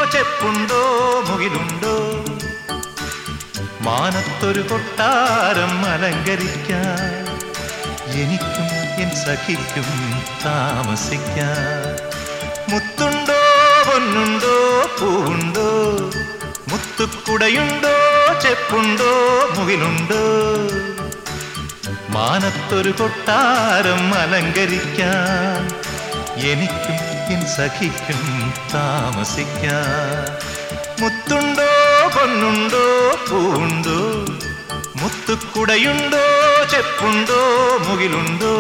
ചെപ്പുണ്ടോ മുകിലുണ്ടോ മാനത്തൊരു കൊട്ടാരം അലങ്കരിക്കാൻ എനിക്കും എൻ സഖിക്കും താമസിക്കാൻ മുത്തുണ്ടോ പൊന്നുണ്ടോ പൂവുണ്ടോ മുത്തുക്കുടയുണ്ടോ ചെപ്പുണ്ടോ മുകിലുണ്ടോ മാനത്തൊരു കൊട്ടാരം അലങ്കരിക്കാൻ എനിക്കും എൻ സഖിക്കും താമസിക്കാൻ മുത്തുണ്ടോ പൊന്നുണ്ടോ പൂവുണ്ടോ മുത്തുക്കുടയുണ്ടോ ചെപ്പുണ്ടോ മുകിലുണ്ടോ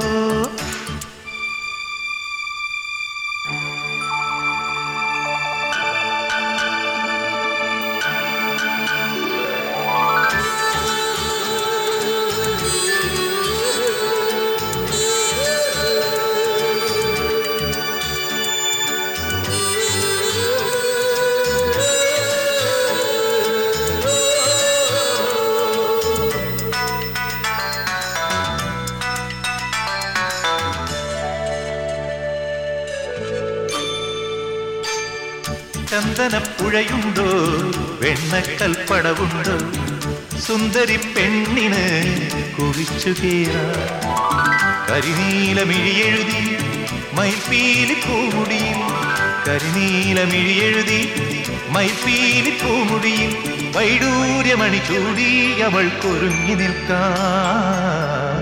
ചന്ദനപ്പുഴയുണ്ടോ വെണ്ണക്കൽപ്പടവുണ്ടോ സുന്ദരി പെണ്ണിന് കുഴിച്ചു കീറ കരിനീലമിഴിയെഴുതി മൈപ്പീലി പൂമുടിയിൽ കരിനീലമിഴിയെഴുതി മൈപ്പീലി പൂമുടിയിൽ വൈഡൂര്യമണി ചൂടി അവൾ കൊരുങ്ങി നിൽക്കാൻ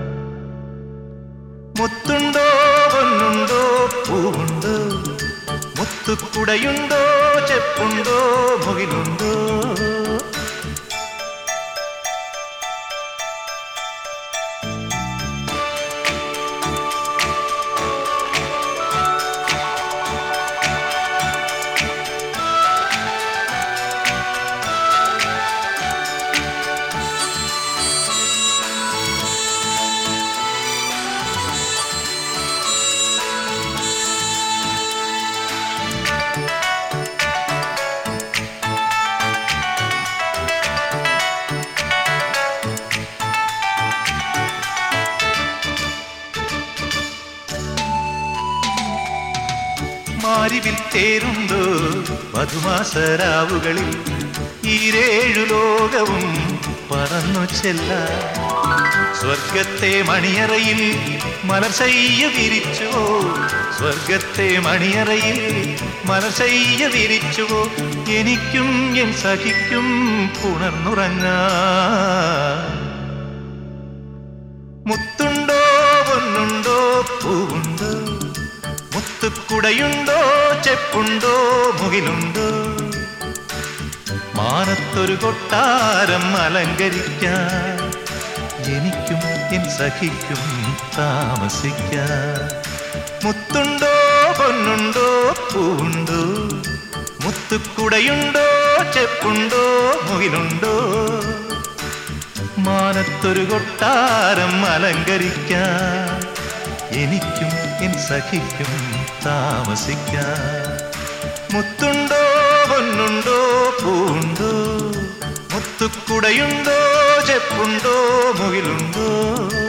മുത്തുണ്ടോ പൊന്നുണ്ടോ പൂവുണ്ടോ മുത്തുക്കുടയുണ്ടോ ചെപ്പുണ്ടോ മുകിലുണ്ടോ മാരിവിൽ തേരുണ്ടോ മധുമാസരാവുകളിൽ ഈരേഴു ലോകവും പറന്നു ചെല്ല സ്വർഗത്തെ മണിയറയിൽ മലർശയ്യ വിരിച്ചുവോ സ്വർഗത്തെ മണിയറയിൽ മലർശയ്യ വിരിച്ചുവോ എനിക്കും എൻ സഖിക്കും പുണർന്നുറങ്ങാൻ മുത്തുണ്ടോ പൊന്നുണ്ടോ പൂവുണ്ടോ മുത്തുക്കുടയുണ്ടോ ചെപ്പുണ്ടോ മുകിലുണ്ടോ മാനത്തൊരു കൊട്ടാരം അലങ്കരിക്കാൻ എനിക്കും എൻ സഖിക്കും താമസിക്കാൻ മുത്തുണ്ടോ പൊന്നുണ്ടോ പൂവുണ്ടോ മുത്തുക്കുടയുണ്ടോ ചെപ്പുണ്ടോ മുകിലുണ്ടോ മാനത്തൊരു കൊട്ടാരം അലങ്കരിക്കാൻ എനിക്കും എൻ സഖിക്കും താമസിക്കാൻ മുത്തുണ്ടോ പൊന്നുണ്ടോ പൂണ്ടോ മുത്തുക്കുടയുണ്ടോ ചെപ്പുണ്ടോ മുകിലുണ്ടോ